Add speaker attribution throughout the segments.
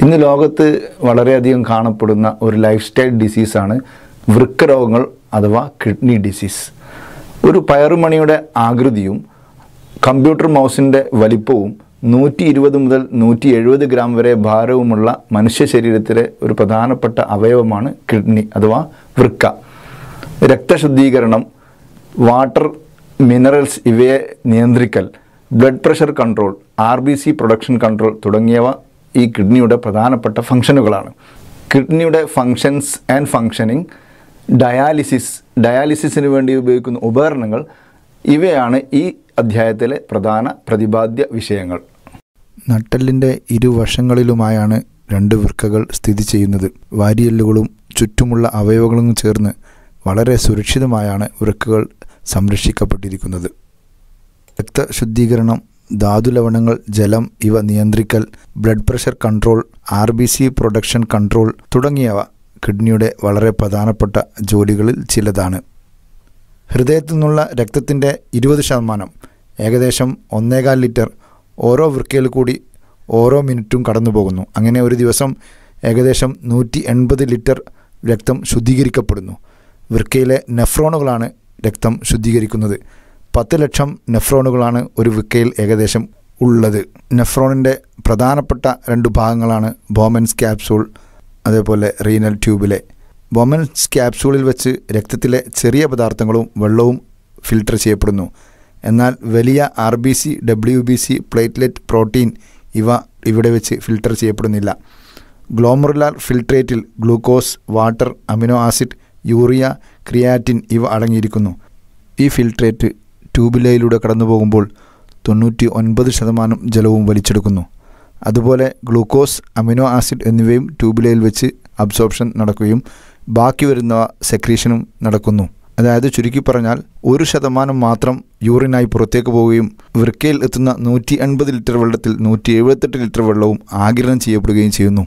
Speaker 1: ഇന്ന് ലോകത്ത് വളരെയധികം കാണപ്പെടുന്ന ഒരു ലൈഫ് സ്റ്റൈൽ ഡിസീസാണ് വൃക്ക രോഗങ്ങൾ അഥവാ കിഡ്നി ഡിസീസ് ഒരു പയറുമണിയുടെ ആകൃതിയും കമ്പ്യൂട്ടർ മൗസിൻ്റെ വലിപ്പവും നൂറ്റി ഇരുപത് മുതൽ നൂറ്റി എഴുപത് ഗ്രാം വരെ ഭാരവുമുള്ള മനുഷ്യ ശരീരത്തിലെ ഒരു പ്രധാനപ്പെട്ട അവയവമാണ് കിഡ്നി അഥവാ വൃക്ക രക്തശുദ്ധീകരണം വാട്ടർ മിനറൽസ് ഇവയെ നിയന്ത്രിക്കൽ blood pressure control R B C production control തുടങ്ങിയവ ഈ കിഡ്നിയുടെ പ്രധാനപ്പെട്ട ഫംഗ്ഷനുകളാണ് കിഡ്നിയുടെ ഫങ്ഷൻസ് ആൻഡ് ഫങ്ഷനിങ് ഡയാലിസിസ് ഡയാലിസിസിന് വേണ്ടി ഉപയോഗിക്കുന്ന ഉപകരണങ്ങൾ ഇവയാണ് ഈ അധ്യായത്തിലെ പ്രധാന പ്രതിപാദ്യ വിഷയങ്ങൾ
Speaker 2: നട്ടെല്ലിൻ്റെ ഇരുവശങ്ങളിലുമായാണ് രണ്ട് വൃക്കകൾ സ്ഥിതി ചെയ്യുന്നത് വാരിയെല്ലുകളും ചുറ്റുമുള്ള അവയവങ്ങളും ചേർന്ന് വളരെ സുരക്ഷിതമായാണ് വൃക്കകൾ സംരക്ഷിക്കപ്പെട്ടിരിക്കുന്നത് രക്തശുദ്ധീകരണം ധാതുലവണങ്ങൾ ജലം ഇവ നിയന്ത്രിക്കൽ blood pressure control R B C production control തുടങ്ങിയവ കിഡ്നിയുടെ വളരെ പ്രധാനപ്പെട്ട ജോലികളിൽ ചിലതാണ് ഹൃദയത്തിൽ നിന്നുള്ള രക്തത്തിൻ്റെ ഇരുപത് ശതമാനം ഏകദേശം ഒന്നേകാൽ ലിറ്റർ ഓരോ വൃക്കയിൽ കൂടി ഓരോ മിനിറ്റും കടന്നു പോകുന്നു അങ്ങനെ ഒരു ദിവസം ഏകദേശം നൂറ്റി എൺപത് ലിറ്റർ രക്തം ശുദ്ധീകരിക്കപ്പെടുന്നു വൃക്കയിലെ നെഫ്രോണുകളാണ് രക്തം ശുദ്ധീകരിക്കുന്നത് പത്ത് ലക്ഷം നെഫ്രോണുകളാണ് ഒരു വൃക്കയിൽ ഏകദേശം ഉള്ളത് നെഫ്രോണിൻ്റെ പ്രധാനപ്പെട്ട രണ്ട് ഭാഗങ്ങളാണ് ബോമൻസ് ക്യാപ്സൂൾ അതേപോലെ റീനൽ ട്യൂബിലെ ബൊമൻസ് ക്യാപ്സൂളിൽ വെച്ച് രക്തത്തിലെ ചെറിയ പദാർത്ഥങ്ങളും വെള്ളവും ഫിൽട്ടർ ചെയ്യപ്പെടുന്നു എന്നാൽ വലിയ R B C W B C platelet protein ഇവ ഇവിടെ വെച്ച് ഫിൽട്ടർ ചെയ്യപ്പെടുന്നില്ല ഗ്ലോമറുലാർ ഫിൽട്രേറ്റിൽ glucose water amino acid urea creatine ഇവ അടങ്ങിയിരിക്കുന്നു ഈ ഫിൽട്രേറ്റ് ട്യൂബിലയിലൂടെ കടന്നു പോകുമ്പോൾ തൊണ്ണൂറ്റി ഒൻപത് ശതമാനം ജലവും വലിച്ചെടുക്കുന്നു അതുപോലെ ഗ്ലൂക്കോസ് അമിനോ ആസിഡ് എന്നിവയും ട്യൂബിലയിൽ വെച്ച് അബ്സോർപ്ഷൻ നടക്കുകയും ബാക്കി വരുന്ന സെക്രീഷനും നടക്കുന്നു അതായത് ചുരുക്കി പറഞ്ഞാൽ ഒരു ശതമാനം മാത്രം യൂറിനായി പുറത്തേക്ക് പോവുകയും വൃക്കയിൽ എത്തുന്ന നൂറ്റി അൻപത് ലിറ്റർ വെള്ളത്തിൽ നൂറ്റി എഴുപത്തെട്ട് ലിറ്റർ വെള്ളവും ആഗിരണം ചെയ്യപ്പെടുകയും ചെയ്യുന്നു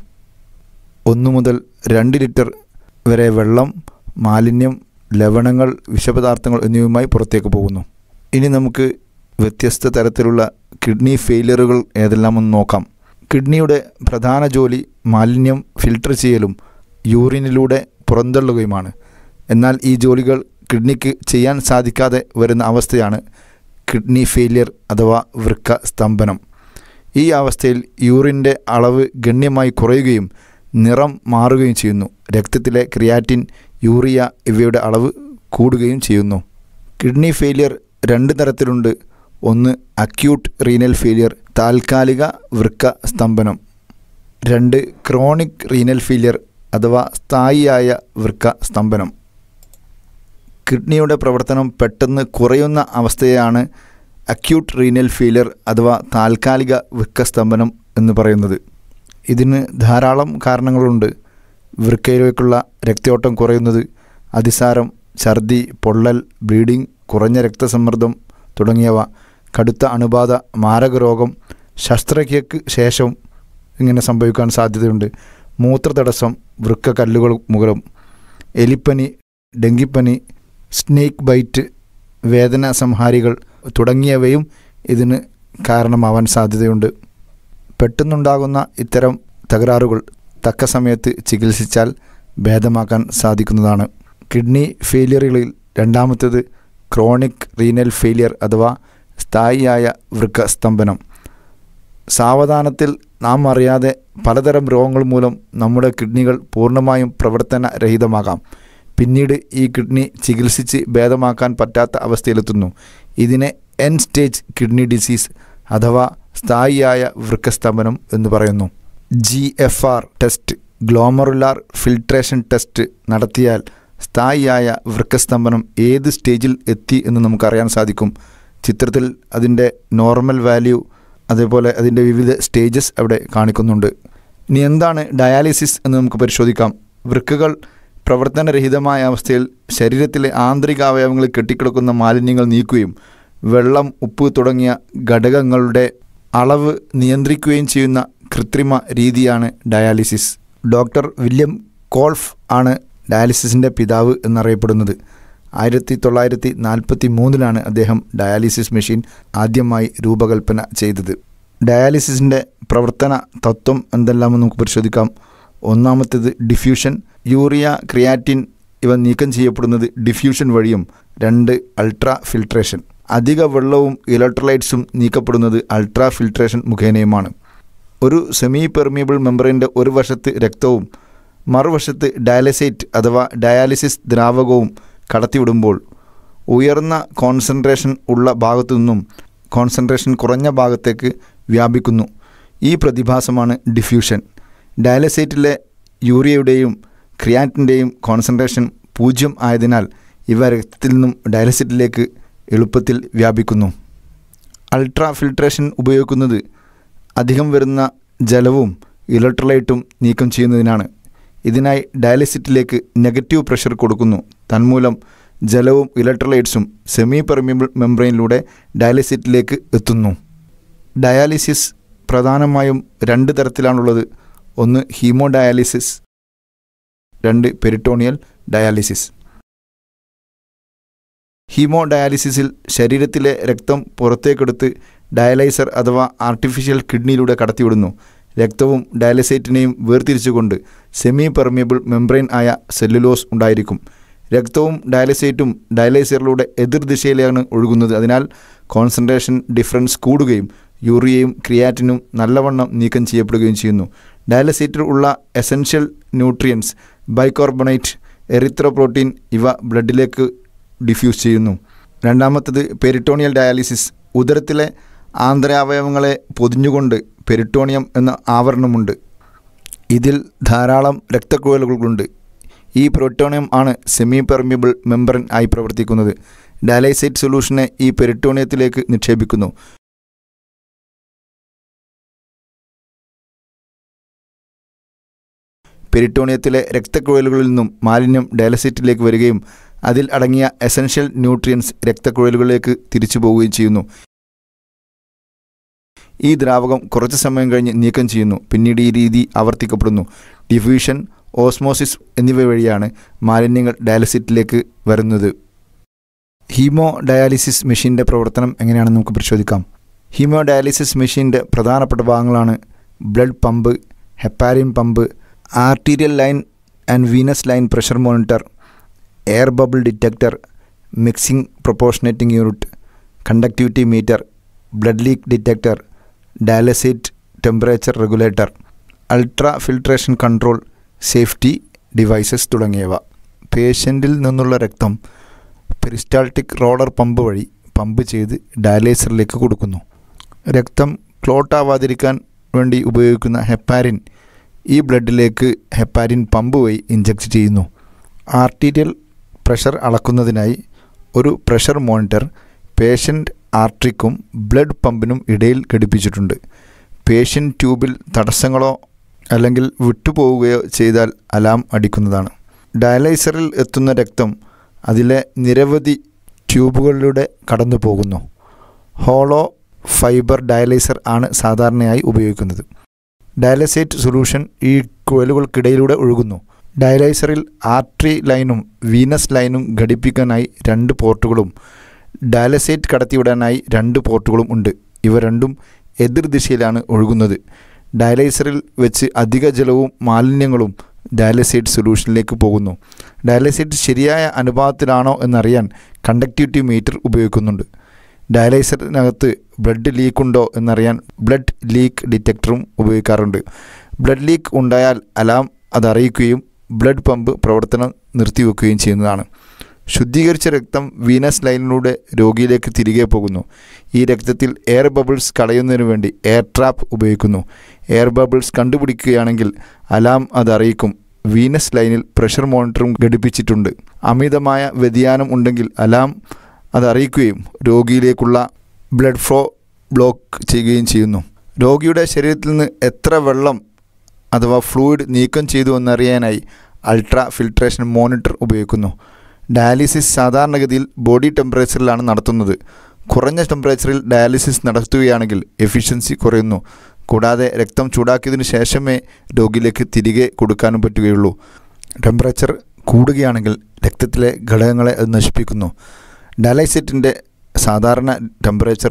Speaker 2: ഒന്ന് മുതൽ രണ്ട് ലിറ്റർ വരെ വെള്ളം മാലിന്യം ലവണങ്ങൾ വിഷപദാർത്ഥങ്ങൾ എന്നിവയുമായി പുറത്തേക്ക് പോകുന്നു ഇനി നമുക്ക് വ്യത്യസ്ത തരത്തിലുള്ള കിഡ്നി ഫെയിലിയറുകൾ ഏതെല്ലാമെന്ന് നോക്കാം കിഡ്നിയുടെ പ്രധാന ജോലി മാലിന്യം ഫിൽട്ടർ ചെയ്യലും യൂറിനിലൂടെ പുറന്തള്ളുകയുമാണ് എന്നാൽ ഈ ജോലികൾ കിഡ്നിക്ക് ചെയ്യാൻ സാധിക്കാതെ വരുന്ന അവസ്ഥയാണ് കിഡ്നി ഫെയിലിയർ അഥവാ വൃക്ക സ്തംഭനം ഈ അവസ്ഥയിൽ യൂറിൻ്റെ അളവ് ഗണ്യമായി കുറയുകയും നിറം മാറുകയും ചെയ്യുന്നു രക്തത്തിലെ ക്രിയാറ്റിൻ യൂറിയ ഇവയുടെ അളവ് കൂടുകയും ചെയ്യുന്നു കിഡ്നി ഫെയിലിയർ രണ്ട് തരത്തിലുണ്ട് ഒന്ന് അക്യൂട്ട് റീനൽ ഫെയിലിയർ താൽക്കാലിക വൃക്ക സ്തംഭനം രണ്ട് ക്രോണിക് റീനൽ ഫെയിലിയർ അഥവാ സ്ഥായിയായ വൃക്ക സ്തംഭനം കിഡ്നിയുടെ പ്രവർത്തനം പെട്ടെന്ന് കുറയുന്ന അവസ്ഥയാണ് അക്യൂട്ട് റീനൽ ഫെയിലിയർ അഥവാ താൽക്കാലിക വൃക്ക സ്തംഭനം എന്ന് പറയുന്നത് ഇതിന് ധാരാളം കാരണങ്ങളുണ്ട് വൃക്കയിലേക്കുള്ള രക്തയോട്ടം കുറയുന്നത് അതിസാരം ഛർദി പൊള്ളൽ ബ്ലീഡിംഗ് കുറഞ്ഞ രക്തസമ്മർദ്ദം തുടങ്ങിയവ കടുത്ത അണുബാധ മാരകരോഗം ശസ്ത്രക്രിയക്ക് ശേഷം ഇങ്ങനെ സംഭവിക്കാൻ സാധ്യതയുണ്ട് മൂത്രതടസ്സം വൃക്ക കല്ലുകൾ മൂലം എലിപ്പനി ഡെങ്കിപ്പനി സ്നേക്ക് ബൈറ്റ് വേദന സംഹാരികൾ തുടങ്ങിയവയും ഇതിന് കാരണമാവാൻ സാധ്യതയുണ്ട് പെട്ടെന്നുണ്ടാകുന്ന ഇത്തരം തകരാറുകൾ തക്ക സമയത്ത് ചികിത്സിച്ചാൽ ഭേദമാക്കാൻ സാധിക്കുന്നതാണ് കിഡ്നി ഫെയിലിയറുകളിൽ രണ്ടാമത്തേത് ക്രോണിക് റീനൽ ഫെയിലിയർ അഥവാ സ്ഥായിയായ വൃക്ക സ്തംഭനം സാവധാനത്തിൽ നാം അറിയാതെ പലതരം രോഗങ്ങൾ മൂലം നമ്മുടെ കിഡ്നികൾ പൂർണ്ണമായും പ്രവർത്തനരഹിതമാകാം പിന്നീട് ഈ കിഡ്നി ചികിത്സിച്ച് ഭേദമാക്കാൻ പറ്റാത്ത അവസ്ഥയിലെത്തുന്നു ഇതിനെ എൻ സ്റ്റേജ് കിഡ്നി ഡിസീസ് അഥവാ സ്ഥായിയായ വൃക്കസ്തംഭനം എന്ന് പറയുന്നു G F R test glomerular filtration test നടത്തിയാൽ സ്ഥായിയായ വൃക്കസ്തംഭനം ഏത് സ്റ്റേജിൽ എത്തി എന്ന് നമുക്കറിയാൻ സാധിക്കും ചിത്രത്തിൽ അതിൻ്റെ നോർമൽ വാല്യൂ അതേപോലെ അതിൻ്റെ വിവിധ സ്റ്റേജസ് അവിടെ കാണിക്കുന്നുണ്ട് ഇനി എന്താണ് ഡയാലിസിസ് എന്ന് നമുക്ക് പരിശോധിക്കാം വൃക്കകൾ പ്രവർത്തനരഹിതമായ അവസ്ഥയിൽ ശരീരത്തിലെ ആന്തരിക അവയവങ്ങളിൽ കെട്ടിക്കിടക്കുന്ന മാലിന്യങ്ങൾ നീക്കുകയും വെള്ളം ഉപ്പ് തുടങ്ങിയ ഘടകങ്ങളുടെ അളവ് നിയന്ത്രിക്കുകയും ചെയ്യുന്ന കൃത്രിമ രീതിയാണ് ഡയാലിസിസ് ഡോക്ടർ വില്യം കോൾഫ് ആണ് ഡയാലിസിസിൻ്റെ പിതാവ് എന്നറിയപ്പെടുന്നത് ആയിരത്തി തൊള്ളായിരത്തി നാൽപ്പത്തി മൂന്നിലാണ് അദ്ദേഹം ഡയാലിസിസ് മെഷീൻ ആദ്യമായി രൂപകൽപ്പന ചെയ്തത് ഡയാലിസിസിൻ്റെ പ്രവർത്തന തത്വം എന്തെല്ലാമെന്ന് നമുക്ക് പരിശോധിക്കാം ഒന്നാമത്തേത് ഡിഫ്യൂഷൻ യൂറിയ ക്രിയാറ്റിൻ ഇവ നീക്കം ചെയ്യപ്പെടുന്നത് ഡിഫ്യൂഷൻ വഴിയും രണ്ട് അൾട്രാ ഫിൽട്രേഷൻ അധിക വെള്ളവും ഇലക്ട്രോലൈറ്റ്സും നീക്കപ്പെടുന്നത് അൾട്രാ ഫിൽട്രേഷൻ മുഖേനയുമാണ് ഒരു സെമി പെർമിയബിൾ മെമ്പറിൻ്റെ ഒരു വശത്ത് രക്തവും മറുവശത്ത് ഡയാലിസൈറ്റ് അഥവാ ഡയാലിസിസ് ദ്രാവകവും കടത്തിവിടുമ്പോൾ ഉയർന്ന കോൺസെൻട്രേഷൻ ഉള്ള ഭാഗത്തു നിന്നും കോൺസെൻട്രേഷൻ കുറഞ്ഞ ഭാഗത്തേക്ക് വ്യാപിക്കുന്നു ഈ പ്രതിഭാസമാണ് ഡിഫ്യൂഷൻ ഡയാലിസൈറ്റിലെ യൂറിയയുടെയും ക്രിയാറ്റിൻ്റെയും കോൺസെൻട്രേഷൻ പൂജ്യം ആയതിനാൽ ഇവ രക്തത്തിൽ നിന്നും ഡയാലിസിറ്റിലേക്ക് എളുപ്പത്തിൽ വ്യാപിക്കുന്നു അൾട്രാ ഫിൽട്രേഷൻ ഉപയോഗിക്കുന്നത് അധികം വരുന്ന ജലവും ഇലക്ട്രോലൈറ്റും നീക്കം ചെയ്യുന്നതിനാണ് ഇതിനായി ഡയാലിസിറ്റിലേക്ക് നെഗറ്റീവ് പ്രഷർ കൊടുക്കുന്നു തന്മൂലം ജലവും ഇലക്ട്രോലൈറ്റ്സും സെമി പെർമിയബിൾ മെംബ്രെയിനിലൂടെ ഡയാലിസിറ്റിലേക്ക് എത്തുന്നു ഡയാലിസിസ് പ്രധാനമായും രണ്ട് തരത്തിലാണുള്ളത് ഒന്ന് ഹീമോ ഡയാലിസിസ് രണ്ട് പെരിട്ടോണിയൽ ഡയാലിസിസ് ഹീമോ ഡയാലിസിസിൽ ശരീരത്തിലെ രക്തം പുറത്തേക്കെടുത്ത് ഡയലൈസർ അഥവാ ആർട്ടിഫിഷ്യൽ കിഡ്നിയിലൂടെ കടത്തിവിടുന്നു രക്തവും ഡയാലിസൈറ്റിനെയും വേർതിരിച്ചുകൊണ്ട് സെമി പെർമിയബിൾ മെംബ്രെയിൻ ആയ സെല്ലുലോസ് ഉണ്ടായിരിക്കും രക്തവും ഡയാലിസൈറ്റും ഡയലൈസറിലൂടെ എതിർദിശയിലാണ് ഒഴുകുന്നത് അതിനാൽ കോൺസെൻട്രേഷൻ ഡിഫറൻസ് കൂടുകയും യൂറിയയും ക്രിയാറ്റിനും നല്ലവണ്ണം നീക്കം ചെയ്യപ്പെടുകയും ചെയ്യുന്നു ഡയാലിസൈറ്റിൽ ഉള്ള എസൻഷ്യൽ ന്യൂട്രിയൻസ് ബൈകാർബണേറ്റ് എറിത്രോപ്രോട്ടീൻ ഇവ ബ്ലഡിലേക്ക് ഡിഫ്യൂസ് ചെയ്യുന്നു രണ്ടാമത്തത് പെരിട്ടോണിയൽ ഡയാലിസിസ് ഉദരത്തിലെ ആന്തരാവയവങ്ങളെ പൊതിഞ്ഞുകൊണ്ട് പെരിട്ടോണിയം എന്ന ആവരണമുണ്ട് ഇതിൽ ധാരാളം രക്തക്കുഴലുകളുണ്ട് ഈ പെരിട്ടോണിയം ആണ് സെമി പെർമിയബിൾ മെമ്പറിൻ ആയി പ്രവർത്തിക്കുന്നത് ഡയാലൈസൈറ്റ് സൊല്യൂഷനെ ഈ പെരിട്ടോണിയത്തിലേക്ക് നിക്ഷേപിക്കുന്നു പെരിട്ടോണിയത്തിലെ രക്തക്കുഴലുകളിൽ നിന്നും മാലിന്യം ഡയാലൈസൈറ്റിലേക്ക് വരികയും അതിൽ അടങ്ങിയ എസൻഷ്യൽ ന്യൂട്രിയൻസ് രക്തക്കുഴലുകളിലേക്ക് തിരിച്ചു പോവുകയും ചെയ്യുന്നു ഈ ദ്രാവകം കുറച്ച് സമയം കഴിഞ്ഞ് നീക്കം ചെയ്യുന്നു പിന്നീട് ഈ രീതി ആവർത്തിക്കപ്പെടുന്നു ഡിഫ്യൂഷൻ ഓസ്മോസിസ് എന്നിവ വഴിയാണ് മാലിന്യങ്ങൾ ഡയാലിസിറ്റിലേക്ക് വരുന്നത് ഹീമോ ഡയാലിസിസ് മെഷീൻ്റെ പ്രവർത്തനം എങ്ങനെയാണെന്ന് നമുക്ക് പരിശോധിക്കാം ഹീമോ ഡയാലിസിസ് മെഷീൻ്റെ പ്രധാനപ്പെട്ട ഭാഗങ്ങളാണ് blood pump heparin pump arterial line and venous line pressure monitor air bubble detector mixing proportionating unit conductivity meter blood leak detector dialysate temperature regulator ultrafiltration control safety devices തുടങ്ങിയവ പേഷ്യൻറ്റിൽ നിന്നുള്ള രക്തം peristaltic roller pump വഴി pump ചെയ്ത് ഡയാലൈസറിലേക്ക് കൊടുക്കുന്നു രക്തം clot ആവാതിരിക്കാൻ വേണ്ടി ഉപയോഗിക്കുന്ന ഹെപ്പാരിൻ ഈ ബ്ലഡിലേക്ക് ഹെപ്പാരിൻ പമ്പ് വഴി ഇഞ്ചക്ട് ചെയ്യുന്നു ആർട്ടീരിയൽ പ്രഷർ അളക്കുന്നതിനായി ഒരു പ്രഷർ മോണിറ്റർ പേഷ്യൻ്റ് ആർട്ടറിക്കും ബ്ലഡ് പമ്പിനും ഇടയിൽ ഘടിപ്പിച്ചിട്ടുണ്ട് പേഷ്യൻ്റ് ട്യൂബിൽ തടസ്സങ്ങളോ അല്ലെങ്കിൽ വിട്ടുപോവുകയോ ചെയ്താൽ അലാം അടിക്കുന്നതാണ് ഡയലൈസറിൽ എത്തുന്ന രക്തം അതിലെ നിരവധി ട്യൂബുകളിലൂടെ കടന്നു പോകുന്നു ഹോളോ ഫൈബർ ഡയലൈസർ ആണ് സാധാരണയായി ഉപയോഗിക്കുന്നത് ഡയലൈസേറ്റ് സൊല്യൂഷൻ ഈ കുഴലുകൾക്കിടയിലൂടെ ഒഴുകുന്നു ഡയലൈസറിൽ ആർട്ടറി ലൈനും വീനസ് ലൈനും ഘടിപ്പിക്കാനായി രണ്ട് പോർട്ടുകളും ഡയലസൈറ്റ് കടത്തിവിടാനായി രണ്ട് പോർട്ടുകളും ഉണ്ട് ഇവ രണ്ടും എതിർദിശയിലാണ് ഒഴുകുന്നത് ഡയലൈസറിൽ വെച്ച് അധിക ജലവും മാലിന്യങ്ങളും ഡയാലിസൈറ്റ് സൊല്യൂഷനിലേക്ക് പോകുന്നു ഡയാലിസൈറ്റ് ശരിയായ അനുപാതത്തിലാണോ എന്നറിയാൻ കണ്ടക്ടിവിറ്റി മീറ്റർ ഉപയോഗിക്കുന്നുണ്ട് ഡയാലൈസറിനകത്ത് ബ്ലഡ് ലീക്ക് ഉണ്ടോ എന്നറിയാൻ ബ്ലഡ് ലീക്ക് ഡിറ്റക്ടറും ഉപയോഗിക്കാറുണ്ട് ബ്ലഡ് ലീക്ക് ഉണ്ടായാൽ അലാം അത് അറിയിക്കുകയും ബ്ലഡ് പമ്പ് പ്രവർത്തനം നിർത്തിവെക്കുകയും ചെയ്യുന്നതാണ് ശുദ്ധീകരിച്ച രക്തം വീനസ് ലൈനിലൂടെ രോഗിയിലേക്ക് തിരികെ പോകുന്നു ഈ രക്തത്തിൽ എയർ ബബിൾസ് കളയുന്നതിനു വേണ്ടി എയർ ട്രാപ്പ് ഉപയോഗിക്കുന്നു എയർ ബബിൾസ് കണ്ടുപിടിക്കുകയാണെങ്കിൽ അലാം അത് അറിയിക്കും വീനസ് ലൈനിൽ പ്രഷർ മോണിറ്ററും ഘടിപ്പിച്ചിട്ടുണ്ട് അമിതമായ വ്യതിയാനം ഉണ്ടെങ്കിൽ അലാം അത് അറിയിക്കുകയും രോഗിയിലേക്കുള്ള ബ്ലഡ് ഫ്ലോ ബ്ലോക്ക് ചെയ്യുകയും ചെയ്യുന്നു രോഗിയുടെ ശരീരത്തിൽ നിന്ന് എത്ര വെള്ളം അഥവാ ഫ്ലൂയിഡ് നീക്കം ചെയ്തു എന്നറിയാനായി അൾട്രാ ഫിൽട്രേഷൻ മോണിറ്റർ ഉപയോഗിക്കുന്നു ഡയാലിസിസ് സാധാരണഗതിയിൽ ബോഡി ടെമ്പറേച്ചറിലാണ് നടത്തുന്നത് കുറഞ്ഞ ടെമ്പറേച്ചറിൽ ഡയാലിസിസ് നടത്തുകയാണെങ്കിൽ എഫിഷ്യൻസി കുറയുന്നു കൂടാതെ രക്തം ചൂടാക്കിയതിനു ശേഷമേ രോഗിയിലേക്ക് തിരികെ കൊടുക്കാനും പറ്റുകയുള്ളൂ ടെമ്പറേച്ചർ കൂടുകയാണെങ്കിൽ രക്തത്തിലെ ഘടകങ്ങളെ അത് നശിപ്പിക്കുന്നു ഡയാലൈസൈറ്റിൻ്റെ സാധാരണ ടെമ്പറേച്ചർ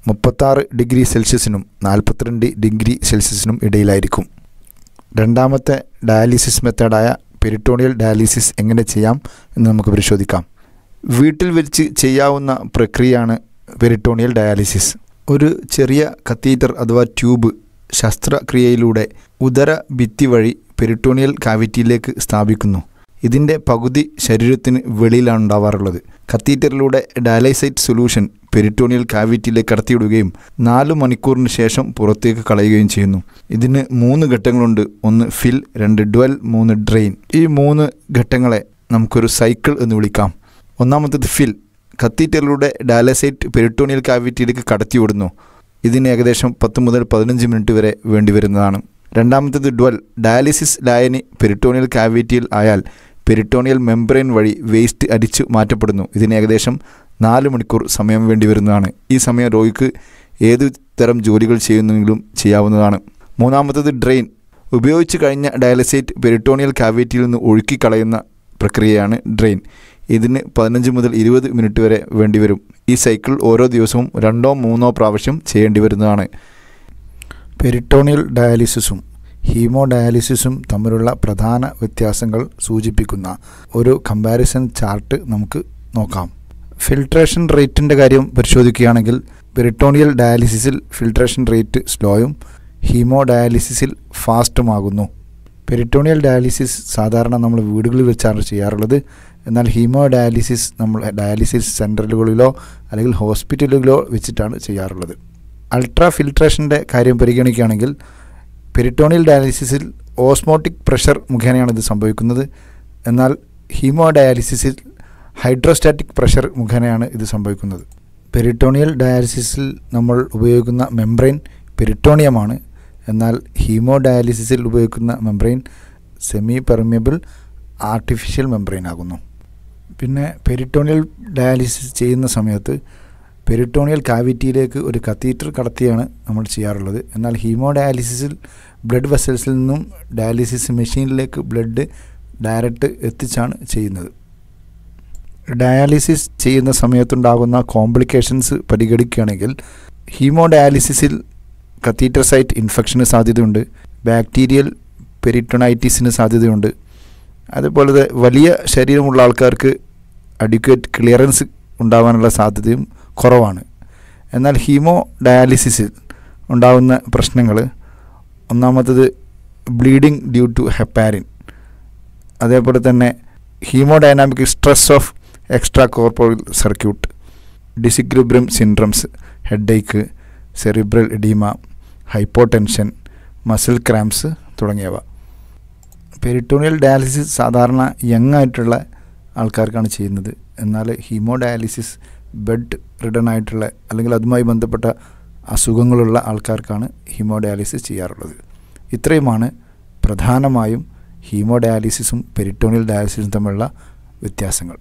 Speaker 2: മുപ്പത്താറ് ഡിഗ്രി സെൽഷ്യസിനും നാൽപ്പത്തിരണ്ട് ഡിഗ്രി സെൽഷ്യസിനും ഇടയിലായിരിക്കും രണ്ടാമത്തെ ഡയാലിസിസ് മെത്തേഡായ പെരിട്ടോണിയൽ ഡയാലിസിസ് എങ്ങനെ ചെയ്യാം എന്ന് നമുക്ക് പരിശോധിക്കാം വീട്ടിൽ വെച്ച് ചെയ്യാവുന്ന പ്രക്രിയയാണ് പെരിട്ടോണിയൽ ഡയാലിസിസ് ഒരു ചെറിയ കത്തീറ്റർ അഥവാ ട്യൂബ് ശസ്ത്രക്രിയയിലൂടെ ഉദര ഭിത്തി വഴി പെരിട്ടോണിയൽ കാവിറ്റിയിലേക്ക് സ്ഥാപിക്കുന്നു ഇതിൻ്റെ പകുതി ശരീരത്തിന് വെളിയിലാണ് ഉണ്ടാവാറുള്ളത് കത്തീറ്ററിലൂടെ ഡയാലൈസൈറ്റ് സൊല്യൂഷൻ പെരിട്ടോണിയൽ കാവിറ്റിയിലേക്ക് കടത്തിവിടുകയും നാല് മണിക്കൂറിന് ശേഷം പുറത്തേക്ക് കളയുകയും ചെയ്യുന്നു ഇതിന് മൂന്ന് ഘട്ടങ്ങളുണ്ട് ഒന്ന് ഫിൽ രണ്ട് ഡ്വൽ മൂന്ന് ഡ്രെയിൻ ഈ മൂന്ന് ഘട്ടങ്ങളെ നമുക്കൊരു സൈക്കിൾ എന്ന് വിളിക്കാം ഒന്നാമത്തേത് ഫിൽ കത്തീറ്ററിലൂടെ ഡയാലൈസൈറ്റ് പെരിട്ടോണിയൽ കാവിറ്റിയിലേക്ക് കടത്തിവിടുന്നു ഇതിന് ഏകദേശം പത്ത് മുതൽ പതിനഞ്ച് മിനിറ്റ് വരെ വേണ്ടിവരുന്നതാണ് രണ്ടാമത്തേത് ഡ്വൽ ഡയാലിസിസ് ലായനി പെരിട്ടോണിയൽ കാവിറ്റിയിൽ ആയാൽ പെരിട്ടോണിയൽ മെംബ്രെയിൻ വഴി വേസ്റ്റ് അരിച്ചു മാറ്റപ്പെടുന്നു ഇതിന് ഏകദേശം നാല് മണിക്കൂർ സമയം വേണ്ടി വരുന്നതാണ് ഈ സമയം രോഗിക്ക് ഏതു തരം ജോലികൾ ചെയ്യുന്നെങ്കിലും ചെയ്യാവുന്നതാണ് മൂന്നാമത്തേത് ഡ്രെയിൻ ഉപയോഗിച്ച് കഴിഞ്ഞ ഡയാലിസൈറ്റ് പെരിട്ടോണിയൽ കാവിറ്റിയിൽ നിന്ന് ഒഴുക്കിക്കളയുന്ന പ്രക്രിയയാണ് ഡ്രെയിൻ ഇതിന് പതിനഞ്ച് മുതൽ ഇരുപത് മിനിറ്റ് വരെ വേണ്ടിവരും ഈ സൈക്കിൾ ഓരോ ദിവസവും രണ്ടോ മൂന്നോ പ്രാവശ്യം ചെയ്യേണ്ടി വരുന്നതാണ് പെരിട്ടോണിയൽ ഡയാലിസിസും ഹീമോ ഡയാലിസിസും തമ്മിലുള്ള പ്രധാന വ്യത്യാസങ്ങൾ സൂചിപ്പിക്കുന്ന ഒരു കമ്പാരിസൺ ചാർട്ട് നമുക്ക് നോക്കാം ഫിൽട്രേഷൻ റേറ്റിൻ്റെ കാര്യം പരിശോധിക്കുകയാണെങ്കിൽ പെരിട്ടോണിയൽ ഡയാലിസിസിൽ ഫിൽട്രേഷൻ റേറ്റ് സ്ലോയും ഹീമോ ഡയാലിസിസിൽ ഫാസ്റ്റുമാകുന്നു പെരിട്ടോണിയൽ ഡയാലിസിസ് സാധാരണ നമ്മൾ വീടുകളിൽ വെച്ചാണ് ചെയ്യാറുള്ളത് എന്നാൽ ഹീമോ ഡയാലിസിസ് നമ്മൾ ഡയാലിസിസ് സെൻറ്ററുകളിലോ അല്ലെങ്കിൽ ഹോസ്പിറ്റലുകളിലോ വെച്ചിട്ടാണ് ചെയ്യാറുള്ളത് അൾട്രാ ഫിൽട്രേഷൻ്റെ കാര്യം പരിഗണിക്കുകയാണെങ്കിൽ പെരിട്ടോണിയൽ ഡയാലിസിസിൽ ഓസ്മോട്ടിക് പ്രഷർ മുഖേനയാണ് ഇത് സംഭവിക്കുന്നത് എന്നാൽ ഹീമോ ഡയാലിസിസിൽ ഹൈഡ്രോസ്റ്റാറ്റിക് പ്രഷർ മുഖേനയാണ് ഇത് സംഭവിക്കുന്നത് പെരിട്ടോണിയൽ ഡയാലിസിസിൽ നമ്മൾ ഉപയോഗിക്കുന്ന മെംബ്രെയിൻ പെരിട്ടോണിയമാണ് എന്നാൽ ഹീമോ ഡയാലിസിസിൽ ഉപയോഗിക്കുന്ന membrane semi permeable artificial membrane ആകുന്നു പിന്നെ പെരിട്ടോണിയൽ ഡയാലിസിസ് ചെയ്യുന്ന സമയത്ത് പെരിട്ടോണിയൽ കാവിറ്റിയിലേക്ക് ഒരു കത്തീറ്റർ കടത്തിയാണ് നമ്മൾ ചെയ്യാറുള്ളത് എന്നാൽ ഹീമോ ഡയാലിസിസിൽ ബ്ലഡ് വെസൽസിൽ നിന്നും ഡയാലിസിസ് മെഷീനിലേക്ക് ബ്ലഡ് ഡയറക്റ്റ് എത്തിച്ചാണ് ചെയ്യുന്നത് ഡയാലിസിസ് ചെയ്യുന്ന സമയത്തുണ്ടാകുന്ന കോംപ്ലിക്കേഷൻസ് പരിഗണിക്കുകയാണെങ്കിൽ ഹീമോ ഡയാലിസിസിൽ കത്തീറ്റർ സൈറ്റ് ഇൻഫെക്ഷന് സാധ്യതയുണ്ട് ബാക്ടീരിയൽ പെരിട്ടോണൈറ്റിസിന് സാധ്യതയുണ്ട് അതുപോലെ വലിയ ശരീരമുള്ള ആൾക്കാർക്ക് അഡ്യൂക്കേറ്റ് ക്ലിയറൻസ് ഉണ്ടാവാനുള്ള സാധ്യതയും കുറവാണ് എന്നാൽ ഹീമോ ഡയാലിസിസിൽ ഉണ്ടാകുന്ന പ്രശ്നങ്ങൾ ഒന്നാമത്തത് ബ്ലീഡിങ് ഡ്യൂ ടു ഹെപ്പാരിൻ അതേപോലെ തന്നെ haemodynamic stress of extracorporeal circuit disequilibrium syndromes headache cerebral oedema hypotension muscle cramps തുടങ്ങിയവ പെരിട്ടോണിയൽ ഡയാലിസിസ് സാധാരണ യങ് ആയിട്ടുള്ള ആൾക്കാർക്കാണ് ചെയ്യുന്നത് എന്നാൽ ഹീമോ ഡയാലിസിസ് ബെഡ് റിഡൺ ആയിട്ടുള്ള അല്ലെങ്കിൽ അതുമായി ബന്ധപ്പെട്ട അസുഖങ്ങളുള്ള ആൾക്കാർക്കാണ് ഹീമോ ഡയാലിസിസ് ചെയ്യാറുള്ളത് ഇത്രയുമാണ് പ്രധാനമായും ഹീമോ ഡയാലിസിസും പെരിട്ടോണിയൽ ഡയാലിസിസും തമ്മിലുള്ള വ്യത്യാസങ്ങൾ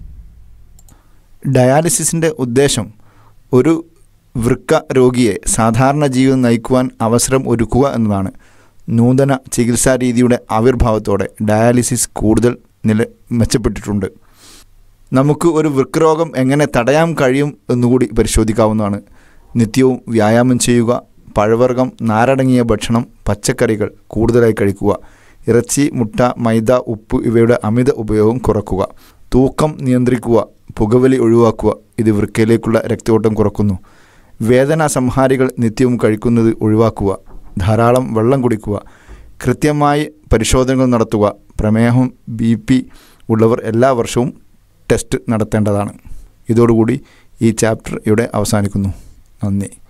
Speaker 2: ഡയാലിസിസിൻ്റെ ഉദ്ദേശം ഒരു വൃക്ക രോഗിയെ സാധാരണ ജീവിതം നയിക്കുവാൻ അവസരം ഒരുക്കുക എന്നതാണ് നൂതന ചികിത്സാ രീതിയുടെ ആവിർഭാവത്തോടെ ഡയാലിസിസ് കൂടുതൽ നില മെച്ചപ്പെട്ടിട്ടുണ്ട് നമുക്ക് ഒരു വൃക്കരോഗം എങ്ങനെ തടയാൻ കഴിയും എന്നുകൂടി പരിശോധിക്കാവുന്നതാണ് നിത്യവും വ്യായാമം ചെയ്യുക പഴവർഗ്ഗം നാരടങ്ങിയ ഭക്ഷണം പച്ചക്കറികൾ കൂടുതലായി കഴിക്കുക ഇറച്ചി മുട്ട മൈദ ഉപ്പ് ഇവയുടെ അമിത ഉപയോഗം കുറക്കുക തൂക്കം നിയന്ത്രിക്കുക പുകവലി ഒഴിവാക്കുക ഇത് വൃക്കയിലേക്കുള്ള രക്തയോട്ടം കുറക്കുന്നു വേദന സംഹാരികൾ നിത്യവും കഴിക്കുന്നത് ഒഴിവാക്കുക ധാരാളം വെള്ളം കുടിക്കുക കൃത്യമായി പരിശോധനകൾ നടത്തുക പ്രമേഹം ബി പി ഉള്ളവർ എല്ലാ വർഷവും ടെസ്റ്റ് നടത്തേണ്ടതാണ് ഇതോടുകൂടി ഈ ചാപ്റ്റർ ഇവിടെ അവസാനിക്കുന്നു നന്ദി